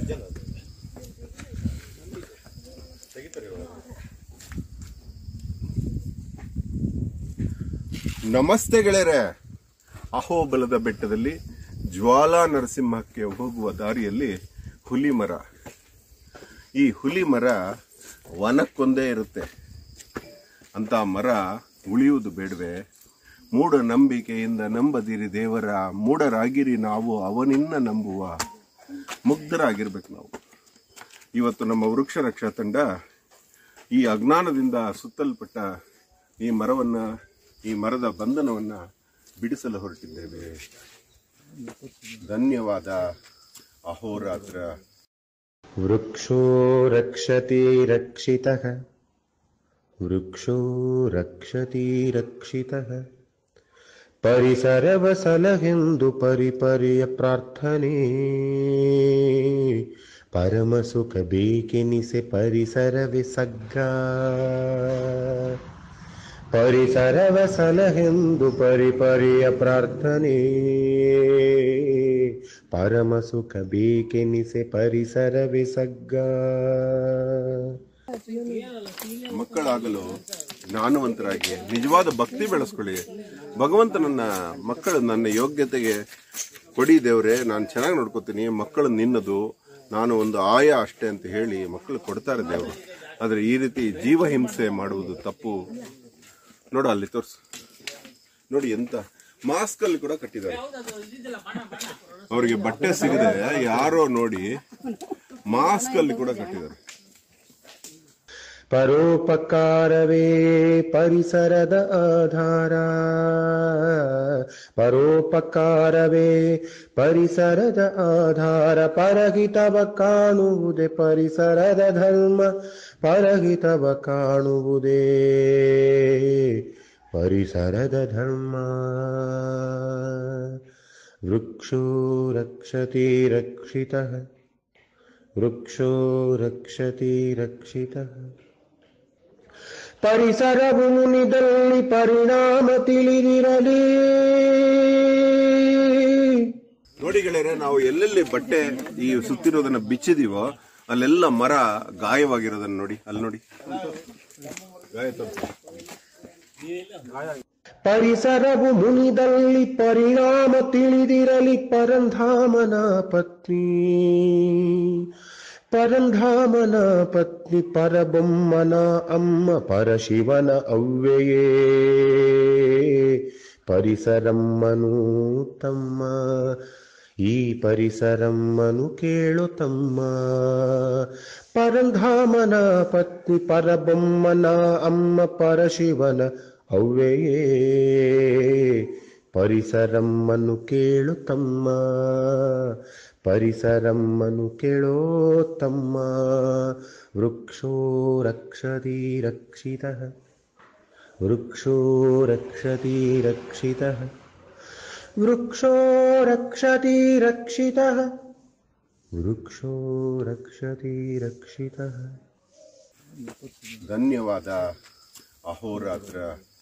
ನಮಸ್ತೆ ಗೆಳೆಯರೆ ಅಹೋಬಲದ ಬೆಟ್ಟದಲ್ಲಿ ಜ್ವಾಲಾ ನರಸಿಂಹಕ್ಕೆ ಹೋಗುವ ದಾರಿಯಲ್ಲಿ ಹುಲಿ ಮರ ಈ ಹುಲಿ ಮರ ವನಕ್ಕೊಂದೇ ಇರುತ್ತೆ ಅಂತ ಮರ ಉಳಿಯುವುದು ಬೇಡವೆ ಮೂಢ ನಂಬಿಕೆಯಿಂದ ನಂಬದಿರಿ ದೇವರ ಮೂಢರಾಗಿರಿ ನಾವು ಅವನಿನ್ನ ನಂಬುವ ಮುಗ್ಧರಾಗಿರ್ಬೇಕು ನಾವು ಇವತ್ತು ನಮ್ಮ ವೃಕ್ಷ ರಕ್ಷಾ ತಂಡ ಈ ಅಜ್ಞಾನದಿಂದ ಸುತ್ತಲ್ಪಟ್ಟ ಈ ಮರವನ್ನ ಈ ಮರದ ಬಂಧನವನ್ನ ಬಿಡಿಸಲು ಹೊರಟಿದ್ದೇವೆ ಧನ್ಯವಾದ ಅಹೋರಾತ್ರ वृक्षो रक्षति रक्षितः वृक्षो रक्षति रक्षितः ಪರಿಸರವಸಲಗೆಂದು ಪರಿಪರಿಯ ಪ್ರಾರ್ಥನೆ ಪರಮ ಸುಖ ಬೇಕೆನಿಸೆ ಪರಿಸರವೇ ಸಗ್ಗ ಪರಿಸರವ ಸಲಹೆಂದು ಪರಿಪರಿಯ ಪ್ರಾರ್ಥನೆ ಪರಮ ಸುಖ ಬೇಕೆನಿಸೆ ಪರಿಸರವೇ ಸಗ್ಗ ಮಕ್ಕಳಾಗಲು ಜ್ಞಾನವಂತರಾಗಿ ನಿಜವಾದ ಭಕ್ತಿ ಬೆಳೆಸ್ಕೊಳ್ಳಿ ಭಗವಂತನನ್ನ ಮಕ್ಕಳು ನನ್ನ ಯೋಗ್ಯತೆಗೆ ಕೊಡಿ ದೇವ್ರೆ ನಾನು ಚೆನ್ನಾಗಿ ನೋಡ್ಕೋತೀನಿ ಮಕ್ಕಳು ನಿನ್ನದು ನಾನು ಒಂದು ಆಯ ಅಷ್ಟೇ ಅಂತ ಹೇಳಿ ಮಕ್ಕಳು ಕೊಡ್ತಾರೆ ದೇವರು ಆದ್ರೆ ಈ ರೀತಿ ಜೀವ ಹಿಂಸೆ ಮಾಡುವುದು ತಪ್ಪು ನೋಡು ಅಲ್ಲಿ ತೋರ್ಸು ನೋಡಿ ಎಂತ ಮಾಸ್ಕ್ ಅಲ್ಲಿ ಕೂಡ ಕಟ್ಟಿದ್ದಾರೆ ಅವರಿಗೆ ಬಟ್ಟೆ ಸಿಗದೆ ಯಾರೋ ನೋಡಿ ಮಾಸ್ಕ್ ಅಲ್ಲಿ ಕೂಡ ಕಟ್ಟಿದ್ದಾರೆ ಪರೋಪಕಾರವೇ ಪರಿಸರದ ಆಧಾರ ಪರೋಪಕಾರವೇ ಪರಿಸರದ ಆಧಾರ ಪರಹಿತವ ಕಾಣುವುದೇ ಪರಿಸರದ ಧರ್ಮ ಪರಹಿತವ ಕಾಣುವುದೇ ಪರಿಸರದ ಧರ್ಮ ವೃಕ್ಷೋ ರಕ್ಷತಿ ರಕ್ಷಿತಃ ವೃಕ್ಷೋ ರಕ್ಷತಿ ರಕ್ಷಿತಃ ಪರಿಸರವು ಮುನಿದಲ್ಲಿ ಪರಿಣಾಮ ತಿಳಿದಿರಲಿ ನೋಡಿ ಗೆಳೆಯರೆ ನಾವು ಎಲ್ಲೆಲ್ಲಿ ಬಟ್ಟೆ ಈ ಸುತ್ತಿರೋದನ್ನ ಬಿಚ್ಚಿದೀವೋ ಅಲ್ಲೆಲ್ಲ ಮರ ಗಾಯವಾಗಿರೋದನ್ನ ನೋಡಿ ಅಲ್ಲಿ ನೋಡಿ ಗಾಯ ತೋರ್ಸು. ಪರಿಸರವು ಮುನಿದಲ್ಲಿ ಪರಿಣಾಮ ತಿಳಿದಿರಲಿ ಪರಂಧಾಮನ ಪತ್ನಿ ಪರಂಧಾಮನ ಪತ್ನಿ ಪರಬೊಮ್ಮನ ಅಮ್ಮ ಪರಶಿವನ ಅವ್ವೆಯೇ ಪರಿಸರಮ್ಮನು ತಮ್ಮ ಈ ಪರಿಸರಮ್ಮನು ಕೇಳು ತಮ್ಮ ಪರಂಧಾಮನ ಪತ್ನಿ ಪರಬೊಮ್ಮನ ಅಮ್ಮ ಪರಶಿವನ ಅವ್ವೆಯೇ ಪರಿಸರಮ್ಮನು ಕೇಳು ತಮ್ಮ ಪರಿಸರಮ್ಮನು ಕೇಳೋ ತಮ್ಮ ವೃಕ್ಷೋ ರಕ್ಷತಿ ರಕ್ಷಿತಃ ವೃಕ್ಷೋ ರಕ್ಷತಿ ರಕ್ಷಿತಃ ವೃಕ್ಷೋ ರಕ್ಷತಿ ರಕ್ಷಿತಃ ವೃಕ್ಷೋ ರಕ್ಷತಿ ರಕ್ಷಿತಃ ಧನ್ಯವಾದ ಅಹೋರಾತ್ರ